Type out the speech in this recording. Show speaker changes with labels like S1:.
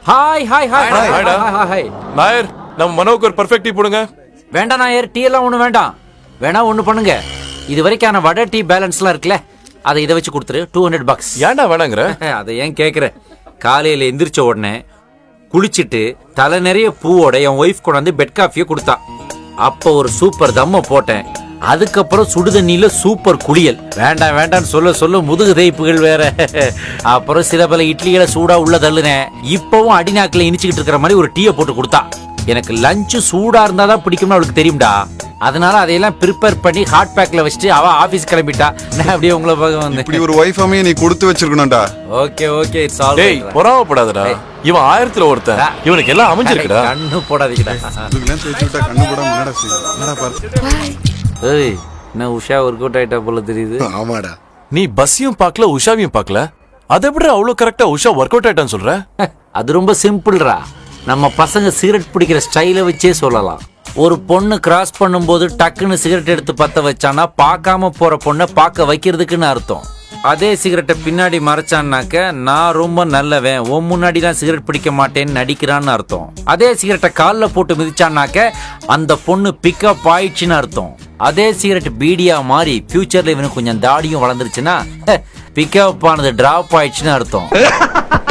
S1: hi hi hi
S2: Hi,
S1: hi
S2: hi,
S1: hi hi hi
S2: Nair நம்ம மனோக்கு ஒரு பர்ஃபெக்ட் டீ போடுங்க
S1: வேண்டாம் நாயர் டீ எல்லாம் ஒண்ணு வேண்டாம் வேணா ஒண்ணு பண்ணுங்க இது வரைக்கான வடை டீ பேலன்ஸ்லாம் இருக்குல்ல அதை இதை வச்சு கொடுத்துரு டூ ஹண்ட்ரட் பக்ஸ்
S2: ஏன்டா வேணாங்கிற
S1: அதை ஏன் கேக்குற காலையில எந்திரிச்ச உடனே குளிச்சிட்டு தலை நிறைய பூவோட என் ஒய்ஃப் கொண்டாந்து பெட் காஃபியை கொடுத்தா அப்ப ஒரு சூப்பர் தம்ம போட்டேன் அதுக்கப்புறம் சுடுதண்ணில சூப்பர் குளியல் வேண்டாம் வேண்டாம்னு சொல்ல சொல்ல முதுகு தேய்ப்புகள் வேற அப்புறம் சில பல இட்லிகளை சூடா உள்ள தள்ளுனேன் இப்பவும் அடிநாக்கில் இனிச்சுக்கிட்டு இருக்கிற மாதிரி ஒரு டீயை போட்டு கொடுத்தா எனக்கு லஞ்ச் சூடா இருந்தாதான் பிடிக்கும்னு அவளுக்கு தெரியும்டா அதனால அதையெல்லாம் ப்ரிப்பேர் பண்ணி ஹாட் பேக்ல வச்சுட்டு அவ ஆபீஸ் கிளம்பிட்டா நான் அப்படியே உங்களை பார்க்க வந்தேன்
S3: இப்படி ஒரு ஒய்ஃப் அமைய நீ கொடுத்து வச்சிருக்கணும்டா
S1: ஓகே ஓகே இட்ஸ் ஆல்
S2: டேய் பொறாமப்படாதடா இவன் ஆயிரத்துல ஒருத்தன் இவனுக்கு எல்லாம் அமைஞ்சிருக்குடா
S1: கண்ணு போடாதீங்கடா
S3: இதுக்கெல்லாம் தேய்ச்சி விட்டா கண்ணு போடாம என்னடா செய்யும் என்னடா பாரு
S1: ஏய் என்ன உஷா ஒர்க் அவுட் ஆயிட்டா போல தெரியுது
S4: ஆமாடா
S2: நீ பஸ்ஸையும் பார்க்கல உஷாவையும் பார்க்கல அதை எப்படி அவ்வளவு கரெக்டா உஷா ஒர்க் அவுட் ஆயிட்டான்னு சொல்ற
S1: அது ரொம்ப சிம்பிள்ரா நம்ம பசங்க சிகரெட் பிடிக்கிற ஸ்டைலை வச்சே சொல்லலாம் ஒரு பொண்ணு கிராஸ் பண்ணும்போது டக்குன்னு சிகரெட் எடுத்து பத்த வச்சானா பார்க்காம போற பொண்ணை பார்க்க வைக்கிறதுக்குன்னு அர்த்தம் அதே சிகரெட்டை பின்னாடி மறைச்சான்னாக்க நான் ரொம்ப நல்லவன் உன் முன்னாடிலாம் சிகரெட் பிடிக்க மாட்டேன்னு நடிக்கிறான்னு அர்த்தம் அதே சிகரெட்டை காலில் போட்டு மிதிச்சான்னாக்க அந்த பொண்ணு பிக்கப் ஆயிடுச்சுன்னு அர்த்தம் அதே சிகரெட் பீடியா மாறி ஃபியூச்சர்ல இவனுக்கு கொஞ்சம் தாடியும் வளர்ந்துருச்சுன்னா பிக்கப் ஆனது டிராப் ஆயிடுச்சுன்னு அர்த்தம்